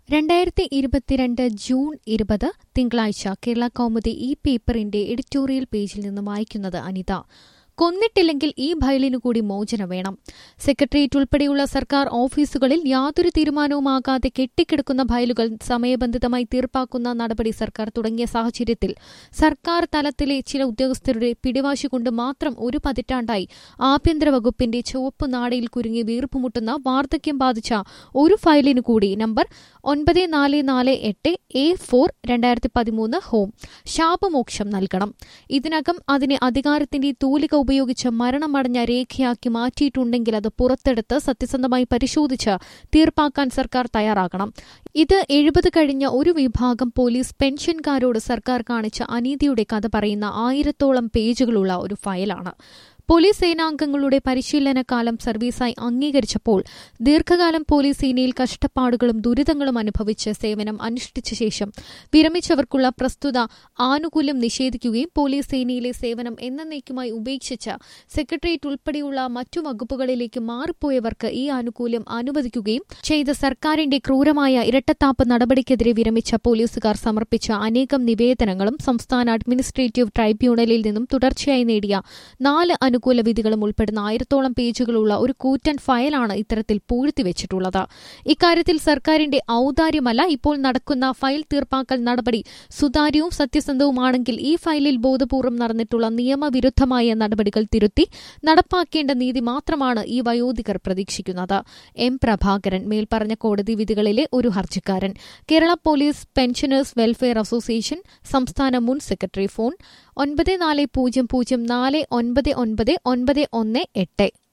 രണ്ടായിരത്തി ഇരുപത്തിരണ്ട് ജൂൺ ഇരുപത് തിങ്കളാഴ്ച കേരള കൗമുദി ഈ പേപ്പറിന്റെ എഡിറ്റോറിയൽ പേജിൽ നിന്ന് വായിക്കുന്നത് അനിത കൊന്നിട്ടില്ലെങ്കിൽ ഈ ഫയലിനു കൂടി മോചനം വേണം സെക്രട്ടേറിയറ്റ് ഉൾപ്പെടെയുള്ള സർക്കാർ ഓഫീസുകളിൽ യാതൊരു തീരുമാനവുമാകാതെ കെട്ടിക്കിടക്കുന്ന ഫയലുകൾ സമയബന്ധിതമായി തീർപ്പാക്കുന്ന നടപടി സർക്കാർ തുടങ്ങിയ സാഹചര്യത്തിൽ സർക്കാർ തലത്തിലെ ചില ഉദ്യോഗസ്ഥരുടെ പിടിവാശി കൊണ്ട് മാത്രം ഒരു പതിറ്റാണ്ടായി ആഭ്യന്തര വകുപ്പിന്റെ ചുവപ്പ് നാടയിൽ കുരുങ്ങി വീർപ്പുമുട്ടുന്ന വാർദ്ധക്യം ബാധിച്ച ഒരു ഫയലിനു കൂടി നമ്പർ ഒൻപത് നാല് നാല് എട്ട് എ ഫോർ രണ്ടായിരത്തി പതിമൂന്ന് ഹോം ശാപമോക്ഷം നൽകണം ഇതിനകം അതിനെ അധികാരത്തിന്റെ തൂലിക ഉപയോഗിച്ച് മരണമടഞ്ഞ രേഖയാക്കി മാറ്റിയിട്ടുണ്ടെങ്കിൽ അത് പുറത്തെടുത്ത് സത്യസന്ധമായി പരിശോധിച്ച് തീർപ്പാക്കാൻ സർക്കാർ തയ്യാറാകണം ഇത് എഴുപത് കഴിഞ്ഞ ഒരു വിഭാഗം പോലീസ് പെൻഷൻകാരോട് സർക്കാർ കാണിച്ച അനീതിയുടെ കഥ പറയുന്ന ആയിരത്തോളം പേജുകളുള്ള ഒരു ഫയലാണ് പോലീസ് സേനാംഗങ്ങളുടെ പരിശീലന കാലം സർവീസായി അംഗീകരിച്ചപ്പോൾ ദീർഘകാലം പോലീസ് സേനയിൽ കഷ്ടപ്പാടുകളും ദുരിതങ്ങളും അനുഭവിച്ച് സേവനം അനുഷ്ഠിച്ച ശേഷം വിരമിച്ചവർക്കുള്ള പ്രസ്തുത ആനുകൂല്യം നിഷേധിക്കുകയും പോലീസ് സേനയിലെ സേവനം എന്നേക്കുമായി ഉപേക്ഷിച്ച് സെക്രട്ടേറിയറ്റ് ഉൾപ്പെടെയുള്ള മറ്റു വകുപ്പുകളിലേക്ക് മാറിപ്പോയവർക്ക് ഈ ആനുകൂല്യം അനുവദിക്കുകയും ചെയ്ത സർക്കാരിന്റെ ക്രൂരമായ ഇരട്ടത്താപ്പ് നടപടിക്കെതിരെ വിരമിച്ച പോലീസുകാർ സമർപ്പിച്ച അനേകം നിവേദനങ്ങളും സംസ്ഥാന അഡ്മിനിസ്ട്രേറ്റീവ് ട്രൈബ്യൂണലിൽ നിന്നും തുടർച്ചയായി നേടിയ നാല് അനുകൂല വിധികളും ഉൾപ്പെടുന്ന ആയിരത്തോളം പേജുകളുള്ള ഒരു കൂറ്റൻ ഫയലാണ് ഇത്തരത്തിൽ പൂഴ്ത്തിവെച്ചിട്ടുള്ളത് ഇക്കാര്യത്തിൽ സർക്കാരിന്റെ ഔദാര്യമല്ല ഇപ്പോൾ നടക്കുന്ന ഫയൽ തീർപ്പാക്കൽ നടപടി സുതാര്യവും സത്യസന്ധവുമാണെങ്കിൽ ഈ ഫയലിൽ ബോധപൂർവം നടന്നിട്ടുള്ള നിയമവിരുദ്ധമായ നടപടികൾ തിരുത്തി നടപ്പാക്കേണ്ട നീതി മാത്രമാണ് ഈ വയോധികർ പ്രതീക്ഷിക്കുന്നത് എം പ്രഭാകരൻ മേൽപ്പറഞ്ഞ കോടതി വിധികളിലെ ഒരു ഹർജിക്കാരൻ Kerala police pensioners welfare association സംസ്ഥാന മുൻ സെക്രട്ടറി ഫോൺ ഒൻപത് നാല് പൂജ്യം പൂജ്യം നാല് ഒൻപത് ഒൻപത് ഒൻപത് ഒന്ന് എട്ട്